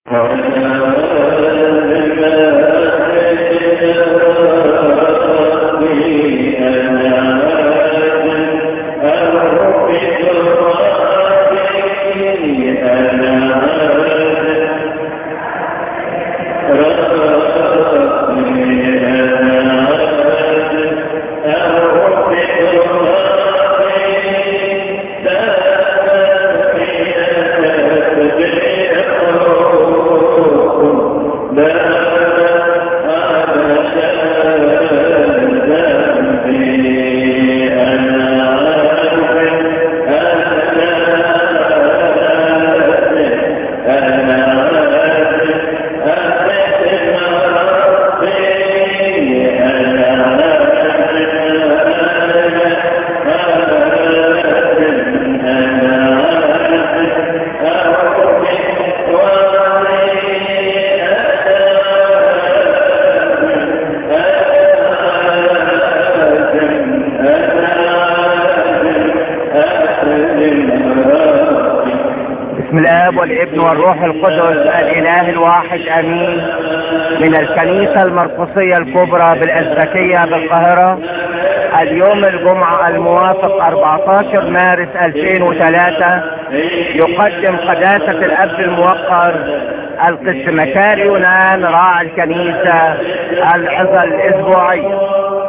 بسم الاب والابن والروح القدس الاله الواحد امين من الكنيسة المرقسية الكبرى بالازبكية بالقاهرة اليوم الجمعة الموافق 14 مارس 2003 يقدم قداسة الاب الموقر القس مكاري يونان راعي الكنيسة العظة الاسبوعية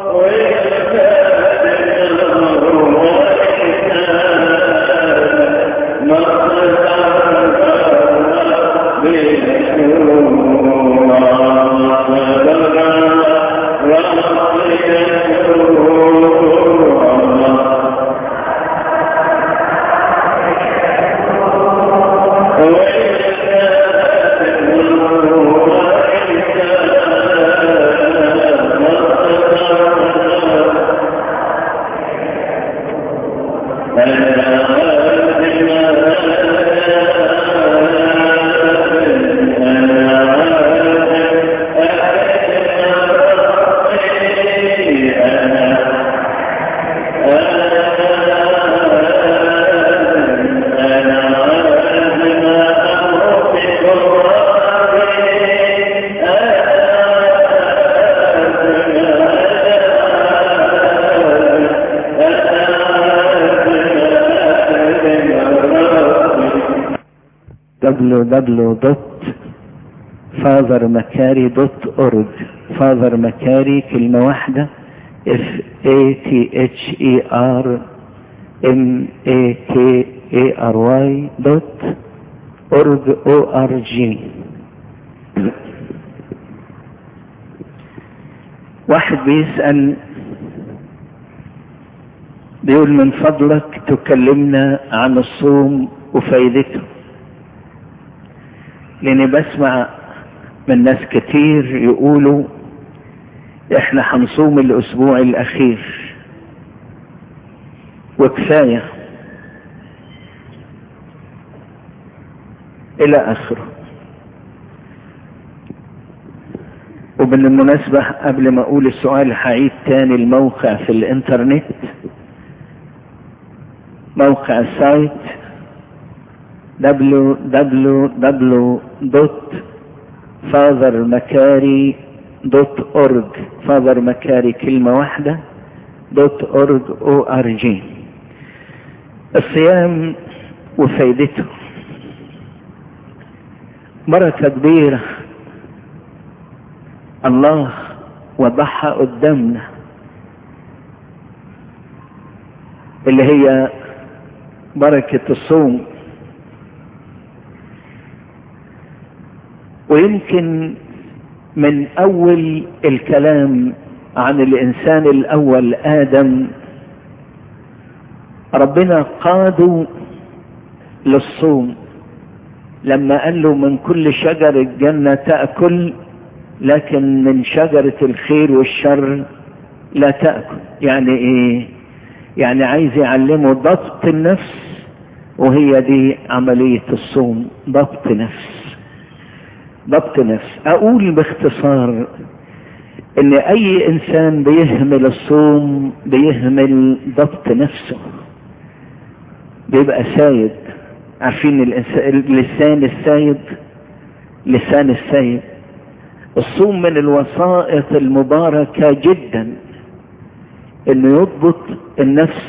www.fathermakari.org father makari كلمة واحدة f a t h e r m a k a r y dot org o r g واحد بيسأل بيقول من فضلك تكلمنا عن الصوم وفايدته لاني بسمع من ناس كتير يقولوا احنا هنصوم الاسبوع الاخير وكفاية الى اخره وبالمناسبة قبل ما اقول السؤال هعيد تاني الموقع في الانترنت موقع السايت www.fathermakari.org father makari كلمة واحدة .org org الصيام وفايدته بركة كبيرة الله وضعها قدامنا اللي هي بركة الصوم ويمكن من اول الكلام عن الانسان الاول ادم ربنا قاده للصوم لما قال له من كل شجر الجنة تأكل لكن من شجرة الخير والشر لا تأكل يعني ايه يعني عايز يعلمه ضبط النفس وهي دي عملية الصوم ضبط نفس ضبط نفس اقول باختصار ان اي انسان بيهمل الصوم بيهمل ضبط نفسه بيبقى سايد عارفين اللسان السايد لسان السيد الصوم من الوسائط المباركة جدا انه يضبط النفس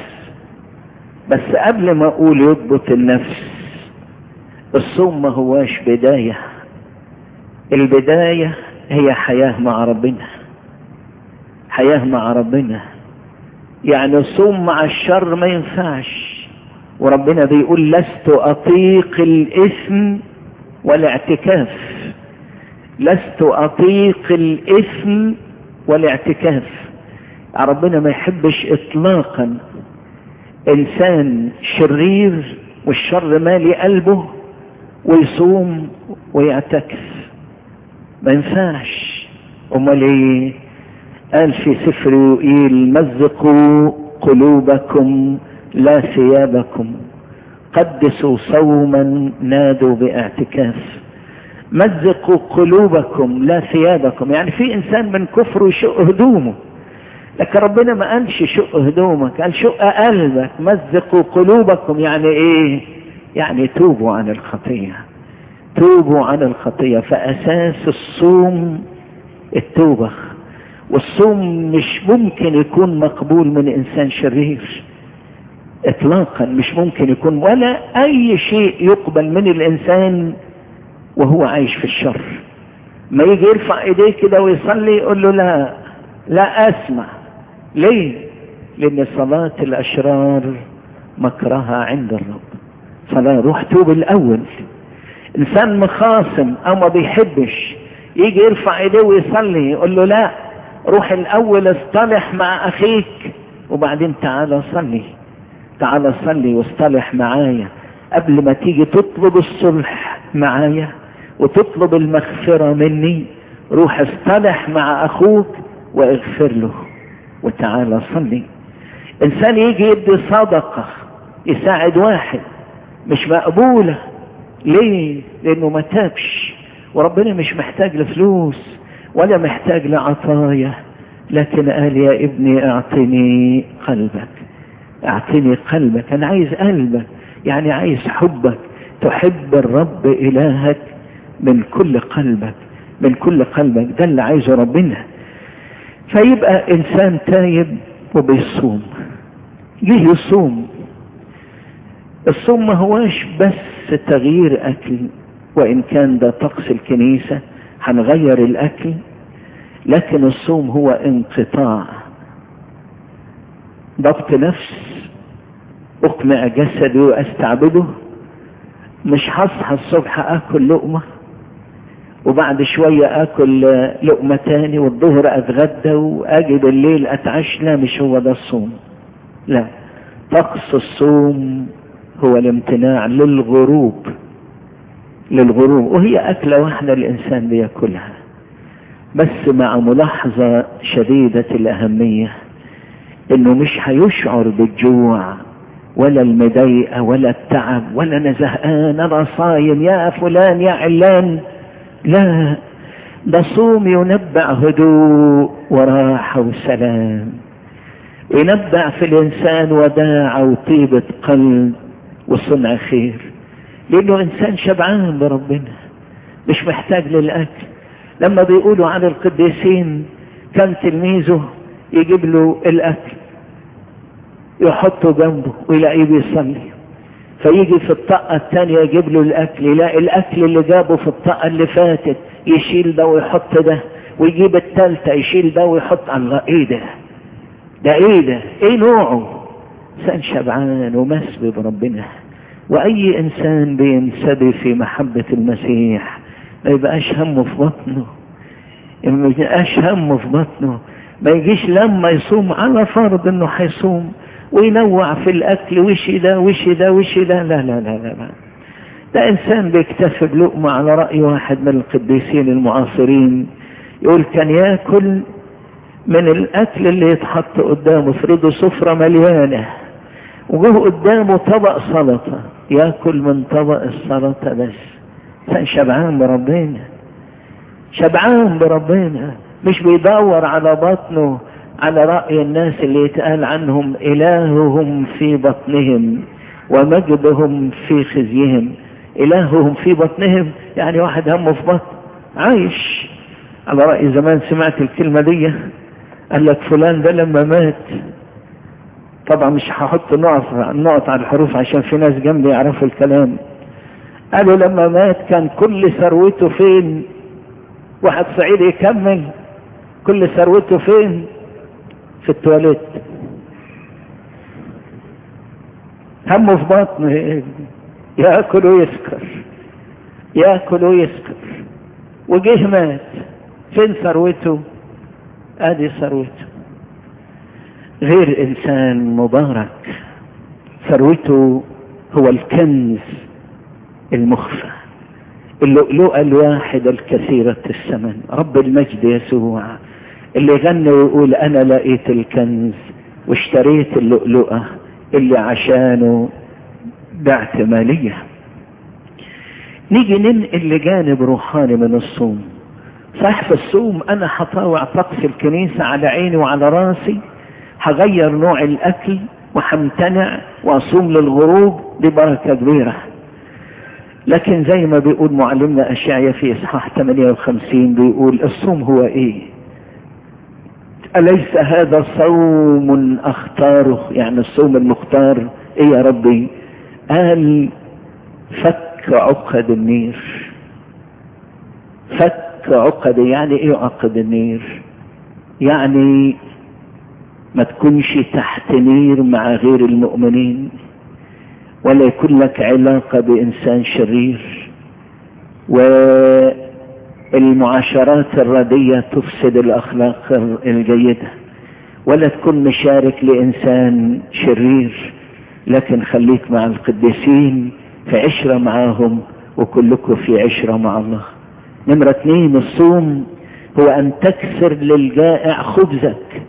بس قبل ما اقول يضبط النفس الصوم ما هواش بداية البداية هي حياة مع ربنا حياة مع ربنا يعني الصوم مع الشر ما ينفعش وربنا بيقول لست اطيق الاثم والاعتكاف لست اطيق الاثم والاعتكاف ربنا ما يحبش اطلاقا انسان شرير والشر مالي قلبه ويصوم ويعتكف ما ينفعش امال ايه قال في سفر يوئيل مزقوا قلوبكم لا ثيابكم قدسوا صوما نادوا باعتكاف مزقوا قلوبكم لا ثيابكم يعني في انسان من كفره يشق هدومه لكن ربنا ما قالش شق هدومك قال شق قلبك مزقوا قلوبكم يعني ايه يعني توبوا عن الخطية توبوا عن الخطية فاساس الصوم التوبة والصوم مش ممكن يكون مقبول من انسان شرير اطلاقا مش ممكن يكون ولا اي شيء يقبل من الانسان وهو عايش في الشر ما يجي يرفع ايديه كده ويصلي يقول له لا لا اسمع ليه لان صلاة الاشرار مكرها عند الرب فلا روح توب الاول انسان مخاصم او ما بيحبش يجي يرفع ايديه ويصلي يقول له لا روح الاول اصطلح مع اخيك وبعدين تعالى صلي تعالى صلي واصطلح معايا قبل ما تيجي تطلب الصلح معايا وتطلب المغفرة مني روح اصطلح مع اخوك واغفر له وتعالى صلي انسان يجي يدي صدقة يساعد واحد مش مقبولة ليه لانه ما تابش وربنا مش محتاج لفلوس ولا محتاج لعطايا لكن قال يا ابني اعطني قلبك اعطني قلبك انا عايز قلبك يعني عايز حبك تحب الرب الهك من كل قلبك من كل قلبك ده اللي عايزه ربنا فيبقى انسان تايب وبيصوم جه يصوم الصوم ما هواش بس تغيير اكل وان كان ده طقس الكنيسة هنغير الاكل لكن الصوم هو انقطاع ضبط نفس اقمع جسدي واستعبده مش هصحى الصبح اكل لقمة وبعد شوية اكل لقمة تاني والظهر اتغدى واجي بالليل اتعشى لا مش هو ده الصوم لا طقس الصوم هو الامتناع للغروب للغروب وهي اكلة واحدة الانسان بياكلها بس مع ملاحظة شديدة الاهمية انه مش هيشعر بالجوع ولا المضايقة ولا التعب ولا انا زهقان انا صايم يا فلان يا علان لا ده صوم ينبع هدوء وراحة وسلام ينبع في الانسان وداعة وطيبة قلب وصنع خير لانه انسان شبعان بربنا مش محتاج للاكل لما بيقولوا عن القديسين كان تلميذه يجيب له الاكل يحطه جنبه ويلاقيه بيصلي فيجي في الطاقة الثانية يجيب له الأكل يلاقي الأكل اللي جابه في الطاقة اللي فاتت يشيل ده ويحط ده ويجيب الثالثة يشيل ده ويحط الله إيه ده؟ ده إيه ده؟ إيه نوعه؟ إنسان شبعان ومسبي بربنا وأي إنسان بينسبي في محبة المسيح ما يبقاش همه في بطنه ما يبقاش همه في بطنه ما يجيش لما يصوم على فرض انه هيصوم وينوع في الاكل وشي ده وشي ده وشي ده لا لا لا لا, لا. ده انسان بيكتفي بلقمة على رأي واحد من القديسين المعاصرين يقول كان ياكل من الاكل اللي يتحط قدامه افرضه سفرة مليانة وجه قدامه طبق سلطة ياكل من طبق السلطة بس كان شبعان بربنا شبعان بربنا مش بيدور على بطنه على رأي الناس اللي يتقال عنهم إلههم في بطنهم ومجدهم في خزيهم إلههم في بطنهم يعني واحد همه في بطن عايش على رأي زمان سمعت الكلمة دي قال لك فلان ده لما مات طبعا مش هحط نقط نقط على الحروف عشان في ناس جنبي يعرفوا الكلام قالوا لما مات كان كل ثروته فين واحد صعيدي يكمل كل ثروته فين في التواليت همه في بطنه ياكل ويسكر ياكل ويسكر وجه مات فين ثروته ادي ثروته غير انسان مبارك ثروته هو الكنز المخفى اللؤلؤة الواحدة الكثيرة الثمن رب المجد يسوع اللي غنى ويقول انا لقيت الكنز واشتريت اللؤلؤة اللي عشانه بعت مالية نيجي ننقل لجانب روحاني من الصوم صح في الصوم انا هطاوع طقس الكنيسة على عيني وعلى راسي هغير نوع الاكل وهمتنع واصوم للغروب ببركة كبيرة لكن زي ما بيقول معلمنا اشعيا في اصحاح 58 بيقول الصوم هو ايه أليس هذا صوم أختاره يعني الصوم المختار إيه يا ربي قال فك عقد النير فك عقد يعني إيه عقد النير يعني ما تكونش تحت نير مع غير المؤمنين ولا يكون لك علاقة بإنسان شرير والمعاشرات الردية تفسد الأخلاق الجيدة ولا تكون مشارك لإنسان شرير لكن خليك مع القديسين في عشرة معاهم وكلكم في عشرة مع الله نمرة اثنين الصوم هو أن تكسر للجائع خبزك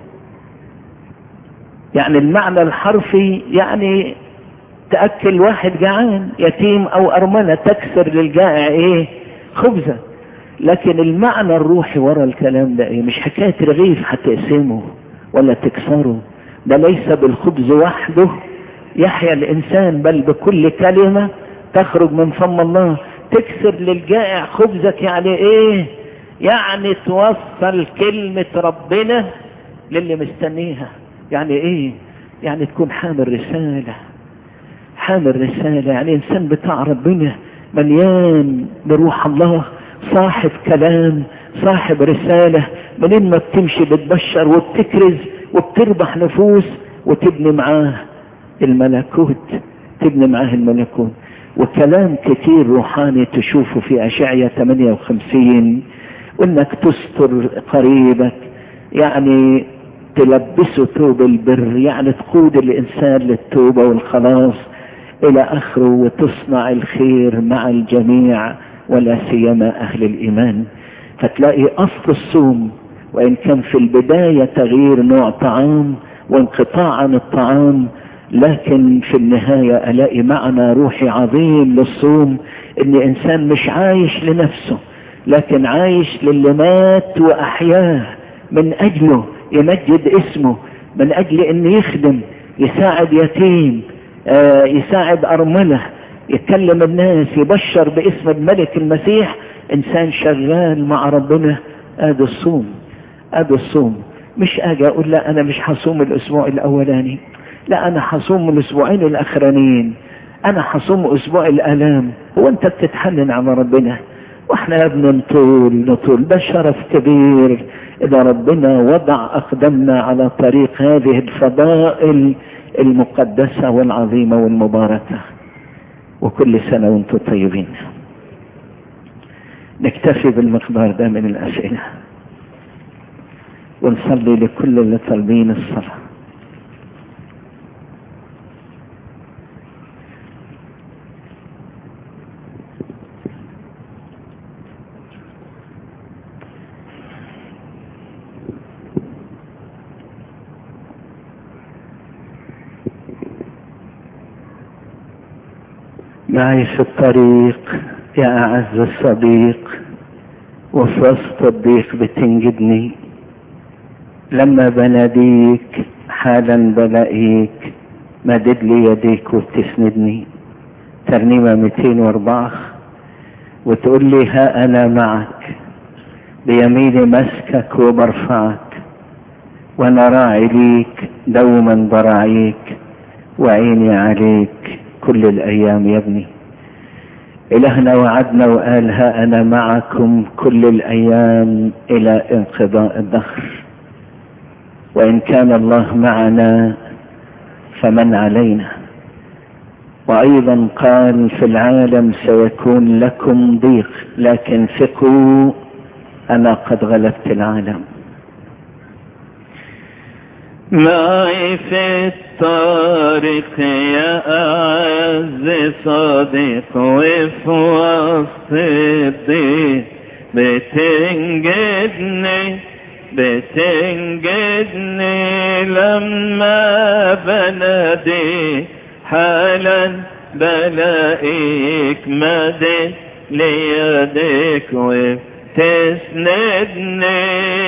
يعني المعنى الحرفي يعني تأكل واحد جعان يتيم او ارملة تكسر للجائع ايه خبزة لكن المعنى الروحي ورا الكلام ده ايه مش حكاية رغيف هتقسمه ولا تكسره ده ليس بالخبز وحده يحيا الانسان بل بكل كلمة تخرج من فم الله تكسر للجائع خبزك يعني ايه يعني توصل كلمة ربنا للي مستنيها يعني ايه يعني تكون حامل رسالة حامل رسالة يعني انسان بتاع ربنا مليان بروح الله صاحب كلام صاحب رسالة منين ما بتمشي بتبشر وبتكرز وبتربح نفوس وتبني معاه الملكوت تبني معاه الملكوت وكلام كتير روحاني تشوفه في أشعية 58 وانك تستر قريبك يعني تلبسه ثوب البر يعني تقود الانسان للتوبة والخلاص الى اخره وتصنع الخير مع الجميع ولا سيما اهل الايمان فتلاقي اصل الصوم وان كان في البداية تغيير نوع طعام وانقطاع عن الطعام لكن في النهاية الاقي معنى روحي عظيم للصوم ان انسان مش عايش لنفسه لكن عايش للي مات واحياه من اجله يمجد اسمه من اجل ان يخدم يساعد يتيم آه يساعد ارملة يكلم الناس يبشر باسم الملك المسيح انسان شغال مع ربنا ادي الصوم ادي الصوم مش اجي اقول لا انا مش هصوم الاسبوع الاولاني لا انا هصوم الاسبوعين الاخرانيين انا هصوم اسبوع الالام هو انت بتتحنن على ربنا واحنا يا ابني نطول نطول ده شرف كبير اذا ربنا وضع اقدامنا على طريق هذه الفضائل المقدسة والعظيمة والمباركة وكل سنة وانتم طيبين نكتفي بالمقدار ده من الاسئلة ونصلي لكل اللي طالبين الصلاة معي في الطريق يا أعز الصديق وفي وسط الضيق بتنجدني لما بناديك حالا بلاقيك مدد لي يديك وبتسندني ترنيمة 204 وتقول لي ها أنا معك بيميني مسكك وبرفعك وأنا راعي ليك دوما براعيك وعيني عليك كل الأيام يا ابني إلهنا وعدنا وقال ها أنا معكم كل الأيام إلى انقضاء الدهر وإن كان الله معنا فمن علينا وأيضا قال في العالم سيكون لكم ضيق لكن ثقوا أنا قد غلبت العالم معي في الطريق يا أعز صديق وفي وسط الضيق بتنجدني بتنجدني لما بنادي حالا بلاقيك مدد ليدك وبتسندني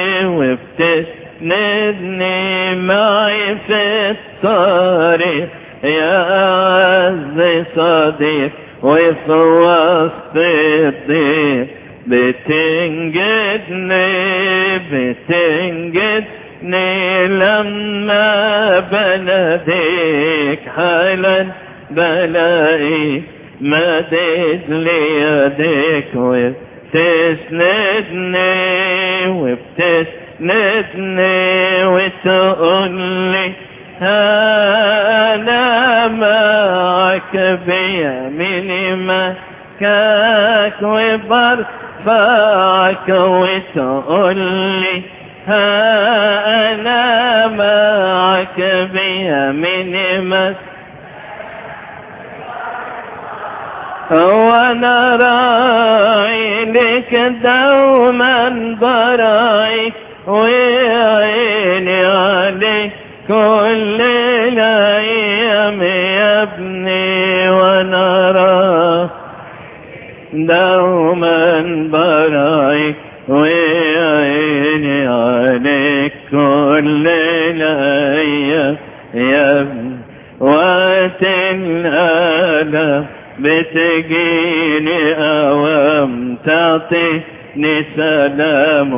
وبتسندني معي في الطريق يا أعز صديق وفي وسط الضيق بتنجدني بتنجدني لما بناديك حالا بلاقي مدد ليديك وبتسندني وبتسندني وتقولي أنا معك بيميني مكاك وبرفعك وتقولي أنا معك بيميني مكاك وانا راعي لك دوما برايك وعيني عليك كل الايام يا ابني وانا راعي دوما برايك وعيني عليك كل الايام يا ابني وقت الالم بتجيني اوام تعطيني سلام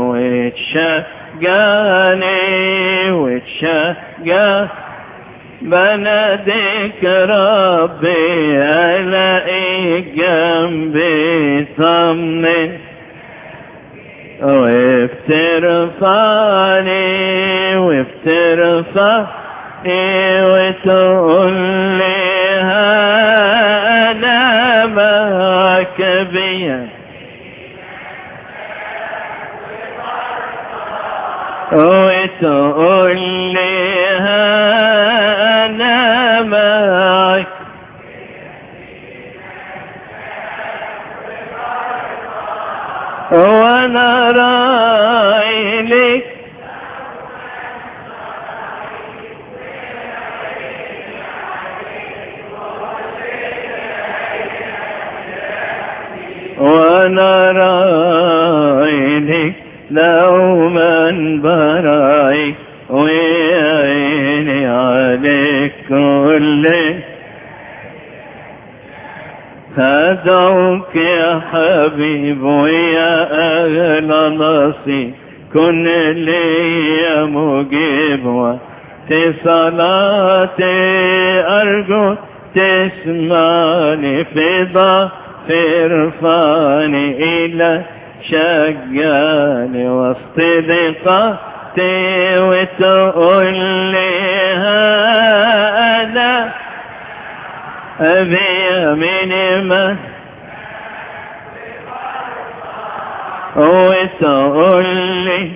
وتشجعني وتشجع بناديك ربي الاقيك جنبي صمني وبترفعني وبترفعني وتقول لي أنا معك بيا وتقول لي أنا معك وانا راعي لك وانا راعي لك دوما براعي وعيني عليك كل هدوك يا حبيب ويا أهل نصي كن لي مجيب واتصالاتي أرجو تسمعني في ضعف ارفعني إلى شجعني وسط ضيقاتي وتقول لي أنا بيمين ما وتقول لي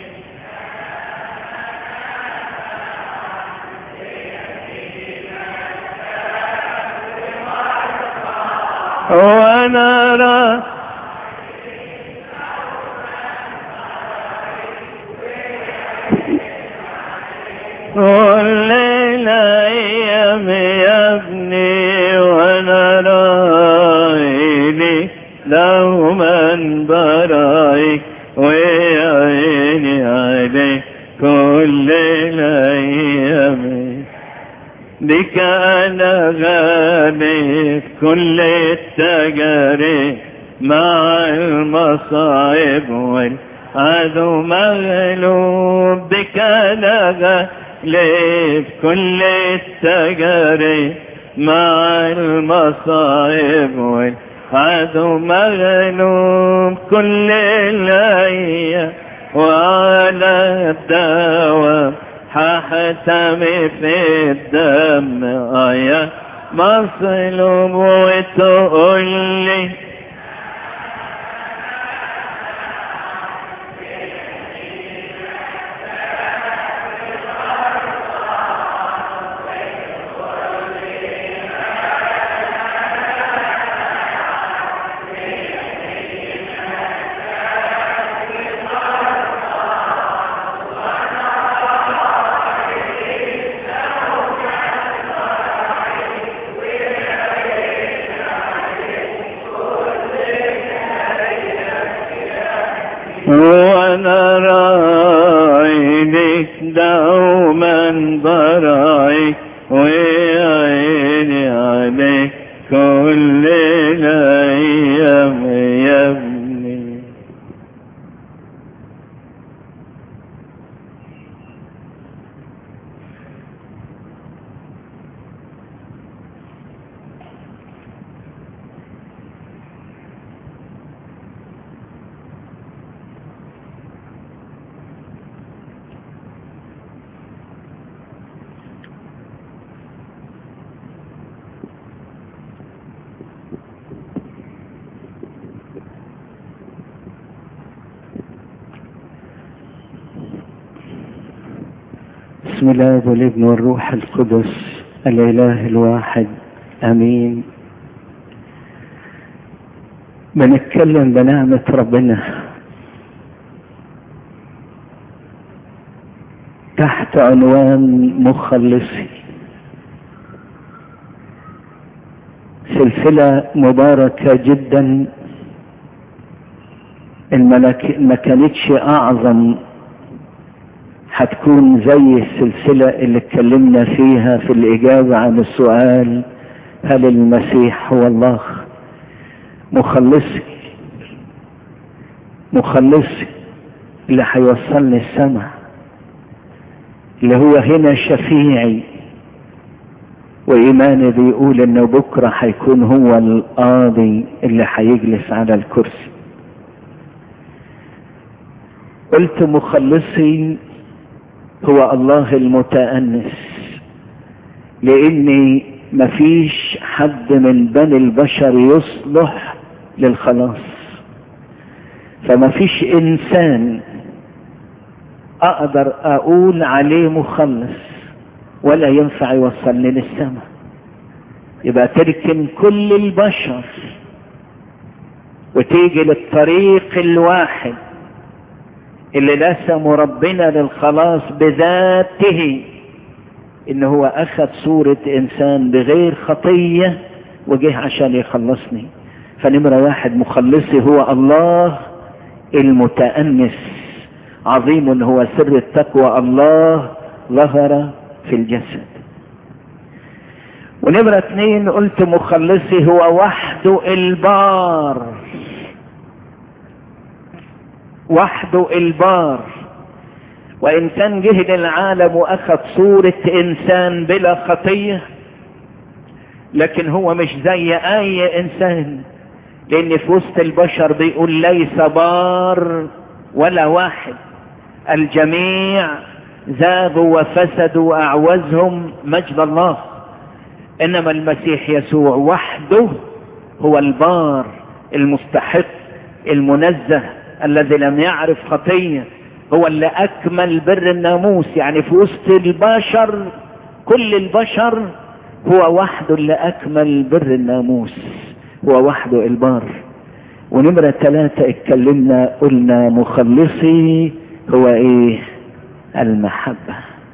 وانا را والليلة ايام يا ابني وانا رايلي دوما برايك ويعيني عليك كل الايام بك أنا غالب كل التجارب مع المصائب والعدو مغلوب بك أنا غالب كل التجارب مع المصائب والعدو مغلوب كل الأيام وعلى الدوام ححتمي في الدم آية مصلوب وتقول لي وانا رايك دوما برايك وعيني عليك كل الايام يا ابني بسم الله والابن والروح القدس الاله الواحد امين بنتكلم بنعمة ربنا تحت عنوان مخلصي سلسلة مباركة جدا الملك ما كانتش اعظم هتكون زي السلسلة اللي اتكلمنا فيها في الإجابة عن السؤال هل المسيح هو الله مخلصي مخلصي اللي هيوصلني السماء اللي هو هنا شفيعي وإيماني بيقول إنه بكرة هيكون هو القاضي اللي هيجلس على الكرسي قلت مخلصي هو الله المتأنس لأن مفيش حد من بني البشر يصلح للخلاص فمفيش إنسان أقدر أقول عليه مخلص ولا ينفع يوصلني للسماء يبقى تركن كل البشر وتيجي للطريق الواحد اللي لسموا ربنا للخلاص بذاته ان هو اخذ صورة انسان بغير خطية وجه عشان يخلصني فنمرة واحد مخلصي هو الله المتأنس عظيم هو سر التقوى الله ظهر في الجسد ونمرة اثنين قلت مخلصي هو وحده البار وحده البار وإن كان جه للعالم وأخذ صورة إنسان بلا خطية لكن هو مش زي أي إنسان لأن في وسط البشر بيقول ليس بار ولا واحد الجميع زاغوا وفسدوا وأعوزهم مجد الله إنما المسيح يسوع وحده هو البار المستحق المنزه الذي لم يعرف خطية هو اللي أكمل بر الناموس يعني في وسط البشر كل البشر هو وحده اللي أكمل بر الناموس هو وحده البار ونمرة ثلاثة اتكلمنا قلنا مخلصي هو ايه المحبة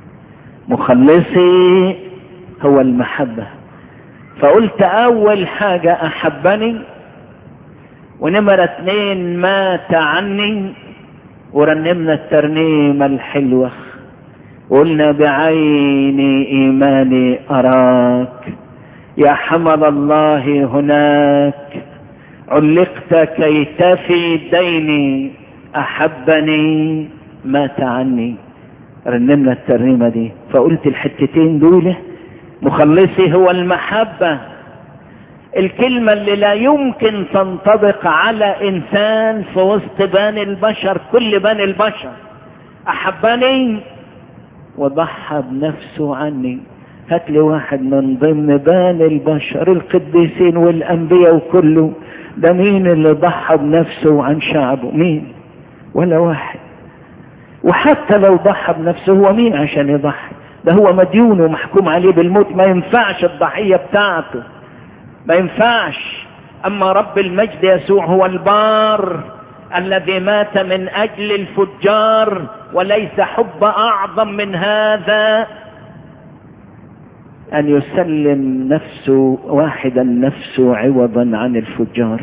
مخلصي هو المحبة فقلت اول حاجة احبني ونمرة اتنين مات عني ورنمنا الترنيمة الحلوة قلنا بعين ايماني اراك يا حمل الله هناك علقت كي تفي ديني احبني مات عني رنمنا الترنيمة دي فقلت الحتتين دول مخلصي هو المحبة الكلمة اللي لا يمكن تنطبق على انسان في وسط بني البشر كل بني البشر احبني وضحى بنفسه عني هات لي واحد من ضمن بني البشر القديسين والانبياء وكله ده مين اللي ضحى بنفسه عن شعبه مين ولا واحد وحتى لو ضحى بنفسه هو مين عشان يضحي ده هو مديون ومحكوم عليه بالموت ما ينفعش الضحية بتاعته ما ينفعش اما رب المجد يسوع هو البار الذي مات من اجل الفجار وليس حب اعظم من هذا ان يسلم نفسه واحدا نفسه عوضا عن الفجار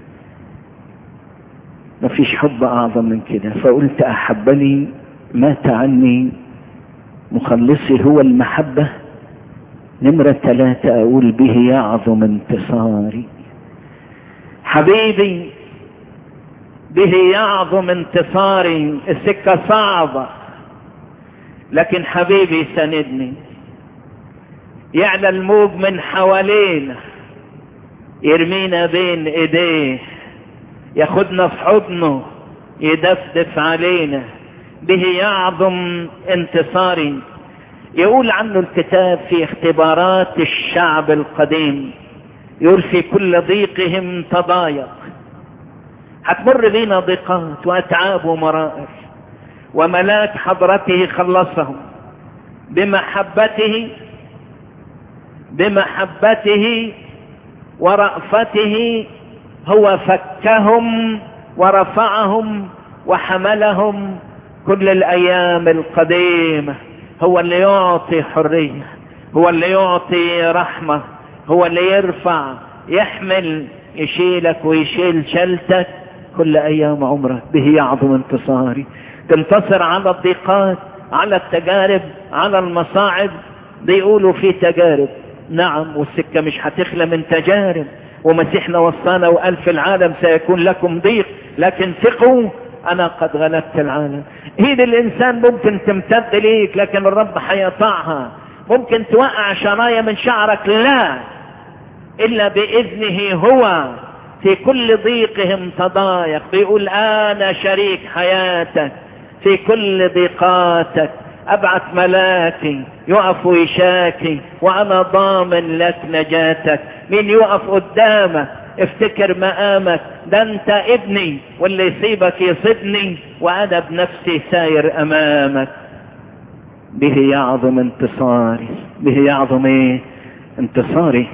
ما فيش حب اعظم من كده فقلت احبني مات عني مخلصي هو المحبة نمرة ثلاثة اقول به يعظم انتصاري حبيبي به يعظم انتصاري السكة صعبة لكن حبيبي سندني يعلى الموج من حوالينا يرمينا بين ايديه ياخدنا في حضنه يدفدف علينا به يعظم انتصاري يقول عنه الكتاب في اختبارات الشعب القديم يقول في كل ضيقهم تضايق هتمر بينا ضيقات واتعاب ومرائر وملاك حضرته خلصهم بمحبته بمحبته ورأفته هو فكهم ورفعهم وحملهم كل الايام القديمة هو اللي يعطي حرية هو اللي يعطي رحمة هو اللي يرفع يحمل يشيلك ويشيل شلتك كل ايام عمرك به يعظم انتصاري تنتصر على الضيقات على التجارب على المصاعب بيقولوا في تجارب نعم والسكة مش هتخلى من تجارب ومسيحنا وصانا وقال في العالم سيكون لكم ضيق لكن ثقوا انا قد غلبت العالم ايد الانسان ممكن تمتد ليك لكن الرب هيقطعها ممكن توقع شرايا من شعرك لا الا باذنه هو في كل ضيقهم تضايق بيقول انا شريك حياتك في كل ضيقاتك ابعث ملاكي يقف ويشاكي وانا ضامن لك نجاتك مين يقف قدامك افتكر مقامك ده انت ابني واللي يصيبك يصيبني وانا بنفسي ساير امامك به يعظم انتصاري به يعظم ايه انتصاري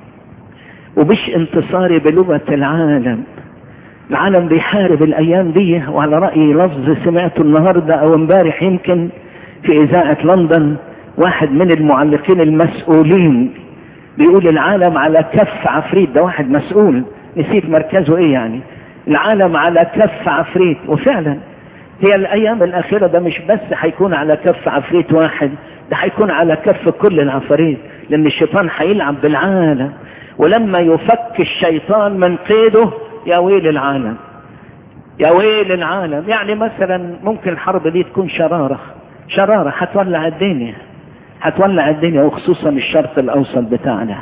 ومش انتصاري بلغة العالم العالم بيحارب الايام دي وعلى رأيي لفظ سمعته النهاردة او امبارح يمكن في اذاعة لندن واحد من المعلقين المسؤولين بيقول العالم على كف عفريت ده واحد مسؤول نسيت مركزه ايه يعني العالم على كف عفريت وفعلا هي الايام الاخيرة ده مش بس هيكون على كف عفريت واحد ده هيكون على كف كل العفاريت لان الشيطان هيلعب بالعالم ولما يفك الشيطان من قيده يا ويل العالم يا ويل العالم يعني مثلا ممكن الحرب دي تكون شرارة شرارة هتولع الدنيا هتولع الدنيا وخصوصا الشرق الاوسط بتاعنا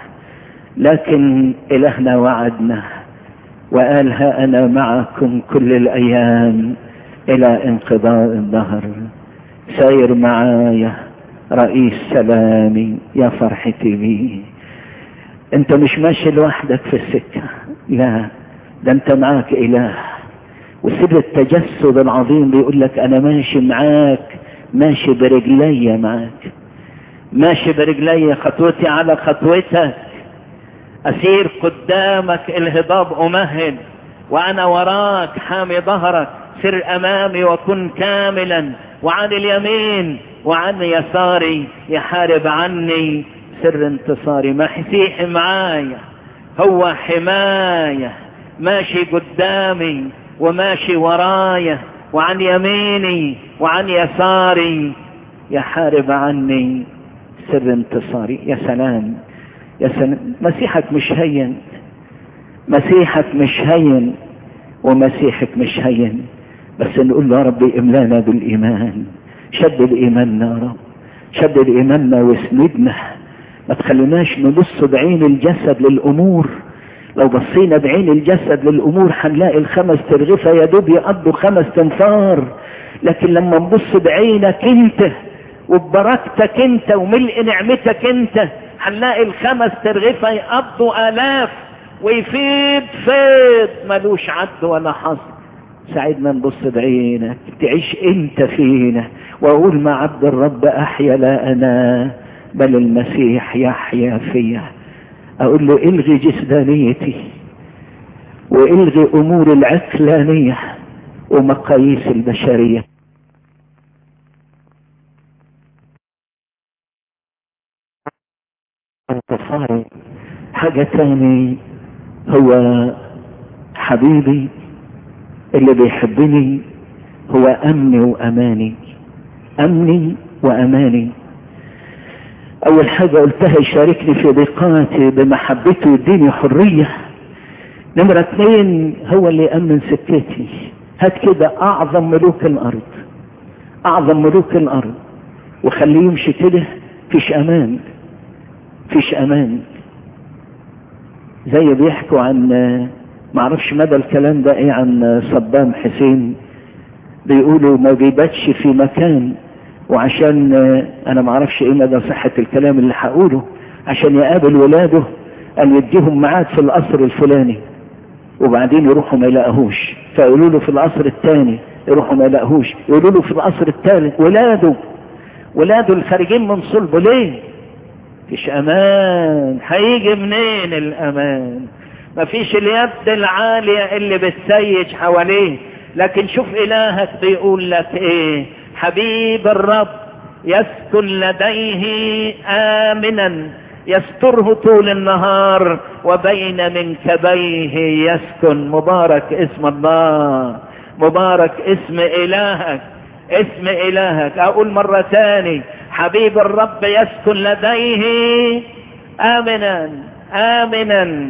لكن الهنا وعدنا وقال ها انا معكم كل الايام الى انقضاء الظهر ساير معايا رئيس سلامي يا فرحتي بيه انت مش ماشي لوحدك في السكة لا ده انت معاك اله وسر التجسد العظيم بيقول لك انا ماشي معاك ماشي برجلي معاك ماشي برجلي خطوتي على خطوتك اسير قدامك الهضاب امهد وانا وراك حامي ظهرك سر امامي وكن كاملا وعن اليمين وعن يساري يحارب عني سر انتصاري مسيح معايا هو حماية ماشي قدامي وماشي ورايا وعن يميني وعن يساري يحارب عني سر انتصاري يا سلام يا سلام مسيحك مش هين مسيحك مش هين ومسيحك مش هين بس نقول له يا رب املانا بالايمان شدد ايماننا يا رب شدد ايماننا واسندنا ما تخليناش نبص بعين الجسد للامور لو بصينا بعين الجسد للامور هنلاقي الخمس ترغفه يا دوب يقضوا خمس تنفار لكن لما نبص بعينك انت وببركتك انت وملء نعمتك انت هنلاقي الخمس ترغفه يقضوا الاف ويفيد فيض ملوش عد ولا حصر ساعدنا نبص بعينك تعيش انت فينا واقول مع عبد الرب احيا لا انا بل المسيح يحيا فيا اقول له الغي جسدانيتي والغي امور العقلانيه ومقاييس البشريه انتصاري حاجة تاني هو حبيبي اللي بيحبني هو امني واماني امني واماني اول حاجة قلتها يشاركني في ضيقاتي بمحبته ويديني حرية نمرة اثنين هو اللي يأمن سكتي هات كده اعظم ملوك الارض اعظم ملوك الارض وخليه يمشي كده فيش امان فيش امان زي بيحكوا عن معرفش مدى الكلام ده ايه عن صدام حسين بيقولوا ما بيباتش في مكان وعشان انا معرفش ايه مدى صحة الكلام اللي هقوله عشان يقابل ولاده قال يديهم ميعاد في القصر الفلاني وبعدين يروحوا ما يلاقوهوش فيقولوا له في القصر الثاني يروحوا ما يلاقوهوش يقولوا له في القصر الثالث ولاده ولاده الخارجين من صلبه ليه مفيش امان هيجي منين الامان مفيش اليد العالية اللي بتسيج حواليه لكن شوف الهك بيقول لك ايه حبيب الرب يسكن لديه امنا يستره طول النهار وبين منكبيه يسكن مبارك اسم الله مبارك اسم الهك اسم الهك اقول مرة تاني حبيب الرب يسكن لديه امنا امنا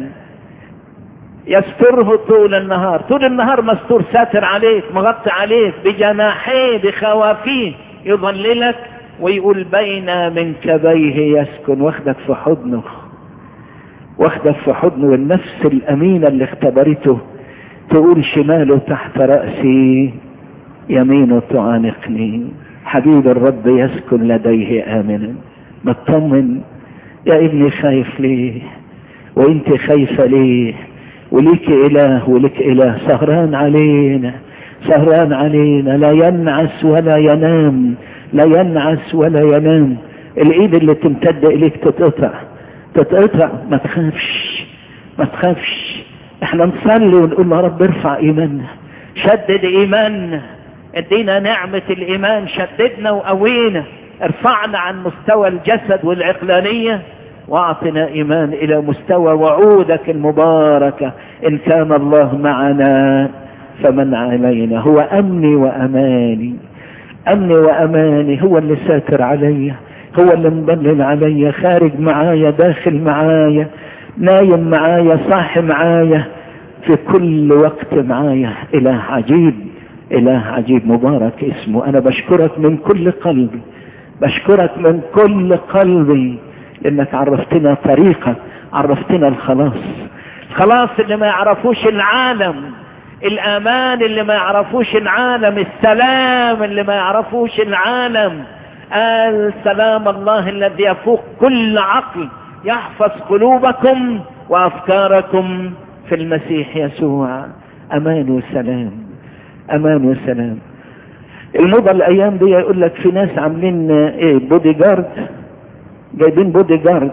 يستره طول النهار طول النهار مستور ساتر عليك مغطي عليك بجناحيه بخوافيه يظللك ويقول بين منكبيه يسكن واخدك في حضنه واخدك في حضنه والنفس الامينه اللي اختبرته تقول شماله تحت راسي يمينه تعانقني حبيب الرب يسكن لديه امنا مطمن يا ابني خايف ليه وانت خايفه ليه وليك اله ولك اله سهران علينا سهران علينا لا ينعس ولا ينام لا ينعس ولا ينام الايد اللي تمتد اليك تتقطع تتقطع ما تخافش ما تخافش احنا نصلي ونقول يا رب ارفع ايماننا شدد ايماننا ادينا نعمة الايمان شددنا وقوينا ارفعنا عن مستوى الجسد والعقلانية واعطنا ايمان الى مستوى وعودك المباركة ان كان الله معنا فمن علينا هو امني واماني امني واماني هو اللي ساتر عليا هو اللي مضلل عليا خارج معايا داخل معايا نايم معايا صاحي معايا في كل وقت معايا اله عجيب اله عجيب مبارك اسمه انا بشكرك من كل قلبي بشكرك من كل قلبي لانك عرفتنا طريقك عرفتنا الخلاص الخلاص اللي ما يعرفوش العالم الامان اللي ما يعرفوش العالم السلام اللي ما يعرفوش العالم قال سلام الله الذي يفوق كل عقل يحفظ قلوبكم وافكاركم في المسيح يسوع امان وسلام امان وسلام الموضة الايام دي يقول لك في ناس عاملين ايه بودي جارد جايبين بودي جارد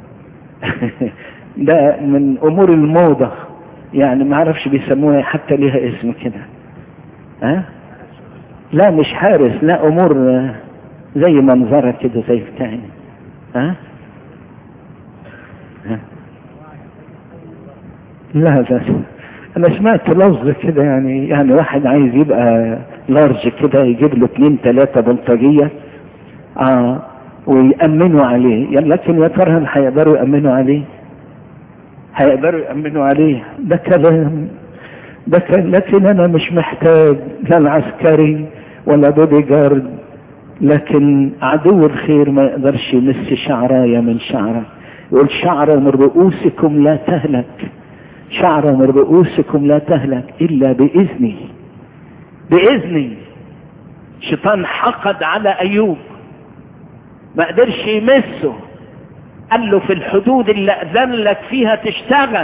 ده من امور الموضة يعني ما اعرفش بيسموها حتى ليها اسم كده ها لا مش حارس لا امور زي منظرة كده زي بتاعي ها ها لا بس انا سمعت لفظ كده يعني يعني واحد عايز يبقى لارج كده يجيب له اتنين تلاتة بلطجية اه ويأمنوا عليه لكن يا ترى هل هيقدروا يأمنوا عليه هيقدروا يأمنوا عليه ده كلام ده كلام لكن انا مش محتاج لا العسكري ولا بودي جارد لكن عدو الخير ما يقدرش يمس شعراية من شعره يقول شعرة من رؤوسكم لا تهلك شعرة من رؤوسكم لا تهلك إلا بإذني بإذني شيطان حقد على أيوب ما قدرش يمسه قال له في الحدود اللي أذن لك فيها تشتغل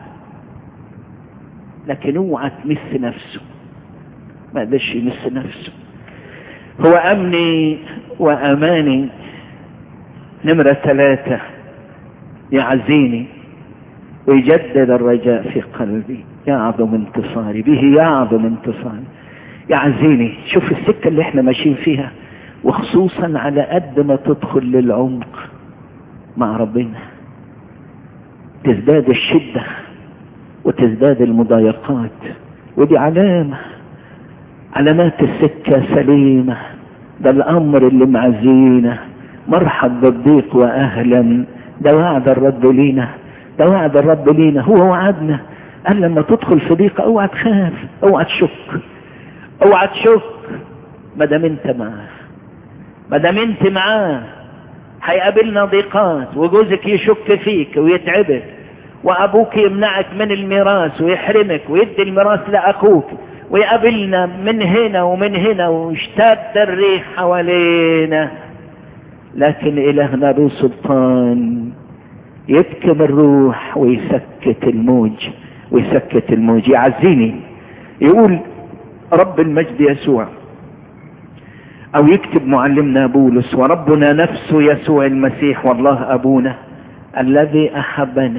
لكن اوعى تمس نفسه ما قدرش يمس نفسه هو أمني وأماني نمرة ثلاثة يعزيني ويجدد الرجاء في قلبي يعظم انتصاري به يعظم انتصاري يعزيني شوف السكة اللي احنا ماشيين فيها وخصوصا على قد ما تدخل للعمق مع ربنا تزداد الشدة وتزداد المضايقات ودي علامة علامات السكة سليمة ده الأمر اللي معزينا مرحب بالضيق وأهلا ده وعد الرب لينا ده وعد الرب لينا هو وعدنا قال لما تدخل في ضيقة اوعى تخاف اوعى تشك اوعى تشك ما دام انت معاه ما دام انت معاه هيقابلنا ضيقات وجوزك يشك فيك ويتعبك وابوك يمنعك من الميراث ويحرمك ويدي الميراث لاخوك ويقابلنا من هنا ومن هنا ويشتد الريح حوالينا لكن الهنا ذو سلطان يبكم الروح ويسكت الموج ويسكت الموج يعزيني يقول رب المجد يسوع او يكتب معلمنا بولس وربنا نفسه يسوع المسيح والله ابونا الذي احبنا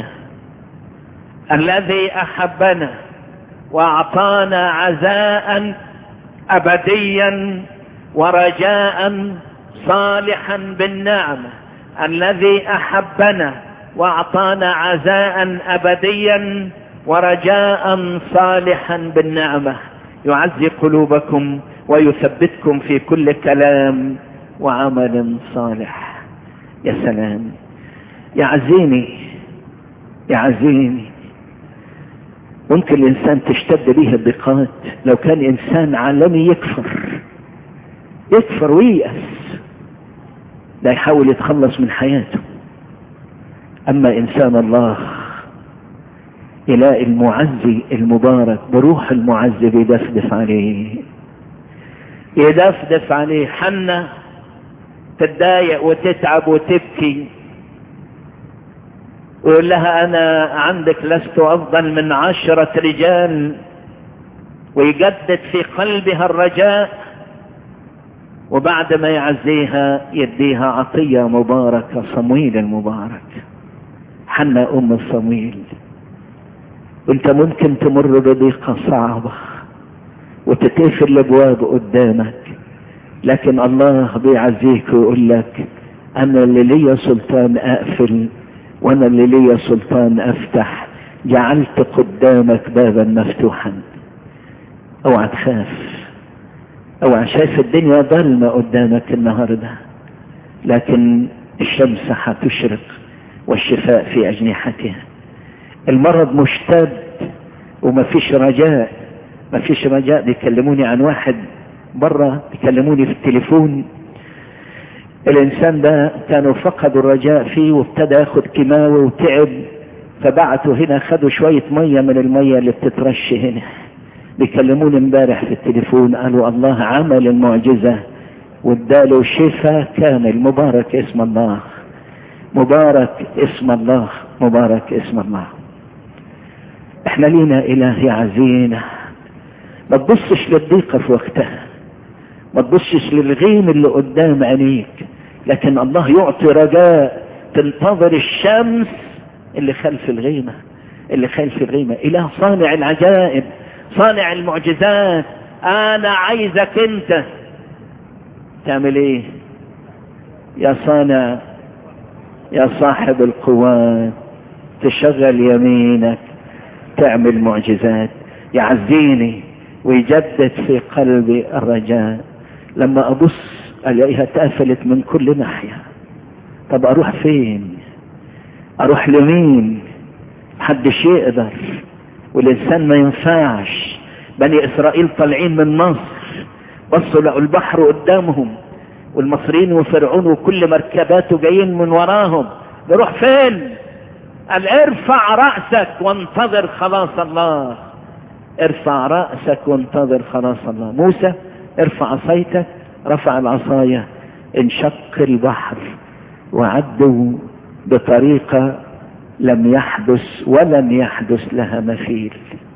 الذي احبنا واعطانا عزاء ابديا ورجاء صالحا بالنعمه الذي احبنا واعطانا عزاء ابديا ورجاء صالحا بالنعمه يعزي قلوبكم ويثبتكم في كل كلام وعمل صالح يا سلام يعزيني يعزيني ممكن الانسان تشتد به الضيقات لو كان انسان عالمي يكفر يكفر وييأس لا يحاول يتخلص من حياته اما انسان الله يلاقي المعزي المبارك بروح المعزي بيدفدف عليه يدفدف عليه حنة تتضايق وتتعب وتبكي ويقول لها انا عندك لست افضل من عشرة رجال ويجدد في قلبها الرجاء وبعد ما يعزيها يديها عطية مباركة صمويل المبارك حنا ام صمويل انت ممكن تمر بضيقة صعبة وتتقفل الابواب قدامك لكن الله بيعزيك ويقول لك انا اللي ليا سلطان اقفل وانا اللي ليا سلطان افتح جعلت قدامك بابا مفتوحا اوعى تخاف اوعى شايف الدنيا ضلمة قدامك النهاردة لكن الشمس هتشرق والشفاء في اجنحتها المرض مشتد ومفيش رجاء مفيش رجاء بيكلموني عن واحد بره بيكلموني في التليفون الانسان ده كانوا فقدوا الرجاء فيه وابتدى ياخد كيماوي وتعب فبعتوا هنا خدوا شوية مية من المية اللي بتترش هنا بيكلموني امبارح في التليفون قالوا الله عمل المعجزة واداله شفاء كامل مبارك اسم الله مبارك اسم الله مبارك اسم الله احنا لينا اله يعزينا ما تبصش للضيقة في وقتها ما تبصش للغيم اللي قدام عينيك لكن الله يعطي رجاء تنتظر الشمس اللي خلف الغيمة اللي خلف الغيمة اله صانع العجائب صانع المعجزات انا عايزك انت تعمل ايه يا صانع يا صاحب القوات تشغل يمينك تعمل معجزات يعزيني ويجدد في قلبي الرجاء لما ابص الاقيها اتقفلت من كل ناحية طب اروح فين اروح لمين محدش يقدر والانسان ما ينفعش بني اسرائيل طالعين من مصر بصوا لقوا البحر قدامهم والمصريين وفرعون وكل مركباته جايين من وراهم نروح فين قال ارفع رأسك وانتظر خلاص الله ارفع رأسك وانتظر خلاص الله موسى ارفع عصايتك رفع العصاية انشق البحر وعدوا بطريقة لم يحدث ولن يحدث لها مثيل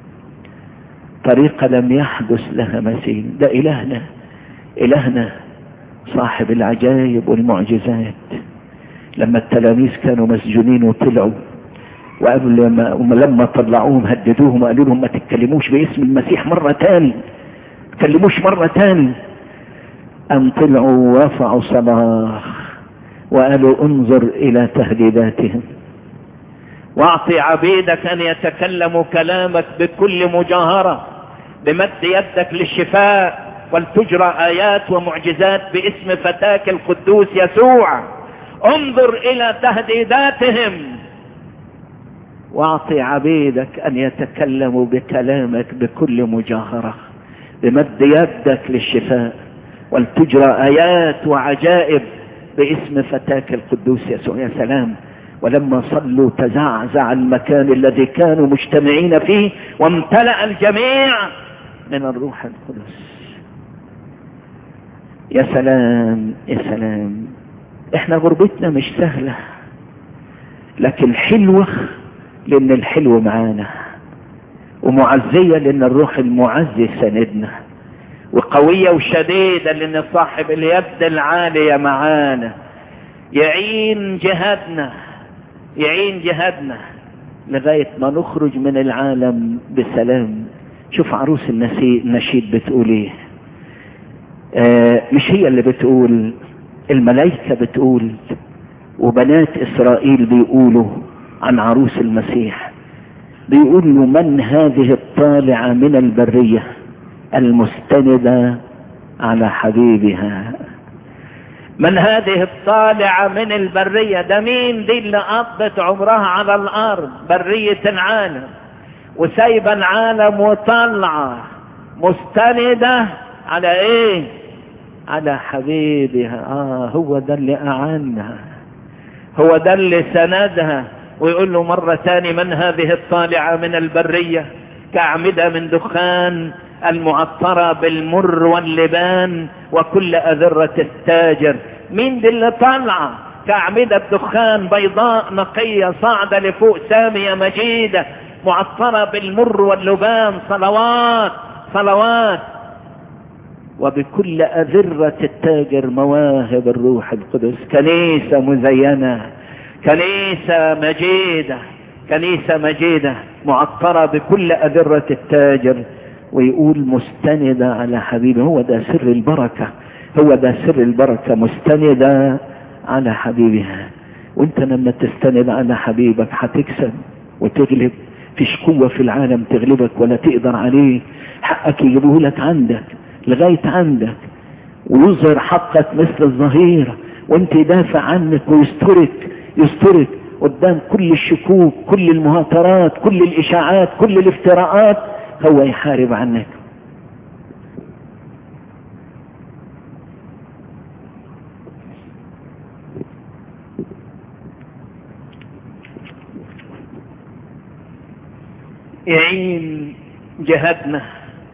طريقة لم يحدث لها مثيل ده إلهنا إلهنا صاحب العجائب والمعجزات لما التلاميذ كانوا مسجونين وطلعوا وقالوا لما, لما طلعوهم هددوهم وقالوا لهم ما تتكلموش باسم المسيح مرة تاني تكلموش مرة تاني أم طلعوا ورفعوا صلاح وقالوا انظر إلى تهديداتهم واعطي عبيدك أن يتكلموا كلامك بكل مجاهرة بمد يدك للشفاء ولتجرى آيات ومعجزات باسم فتاك القدوس يسوع انظر إلى تهديداتهم واعطي عبيدك أن يتكلموا بكلامك بكل مجاهرة بمد يدك للشفاء ولتجرى آيات وعجائب باسم فتاك القدوس يسوع يا سلام ولما صلوا تزعزع المكان الذي كانوا مجتمعين فيه وامتلأ الجميع من الروح القدس يا سلام يا سلام احنا غربتنا مش سهلة لكن حلوة لان الحلو معانا ومعزية لان الروح المعزي سندنا وقوية وشديدة لان صاحب اليد العالية معانا يعين جهادنا يعين جهادنا لغاية ما نخرج من العالم بسلام شوف عروس النشيد بتقول ايه آه مش هي اللي بتقول الملائكة بتقول وبنات اسرائيل بيقولوا عن عروس المسيح بيقولوا من هذه الطالعة من البرية المستندة على حبيبها من هذه الطالعة من البرية ده مين دي اللي قضت عمرها على الارض برية العالم وسايبة العالم وطلعة مستندة على ايه على حبيبها اه هو ده اللي اعنها هو ده اللي سندها ويقول له مرة تاني من هذه الطالعة من البرية كأعمدة من دخان المعطرة بالمر واللبان وكل أذرة التاجر مين دي اللي طالعة كأعمدة دخان بيضاء نقية صاعدة لفوق سامية مجيدة معطرة بالمر واللبان صلوات صلوات وبكل أذرة التاجر مواهب الروح القدس كنيسة مزينة كنيسة مجيدة كنيسة مجيدة معطرة بكل أذرة التاجر ويقول مستندة على حبيبه هو ده سر البركة هو ده سر البركة مستندة على حبيبها وانت لما تستند على حبيبك هتكسب وتغلب فيش قوة في العالم تغلبك ولا تقدر عليه حقك يجيبه لك عندك لغاية عندك ويظهر حقك مثل الظهيرة وانت يدافع عنك ويسترك يسترك قدام كل الشكوك كل المهاترات كل الاشاعات كل الافتراءات هو يحارب عنك يعين جهدنا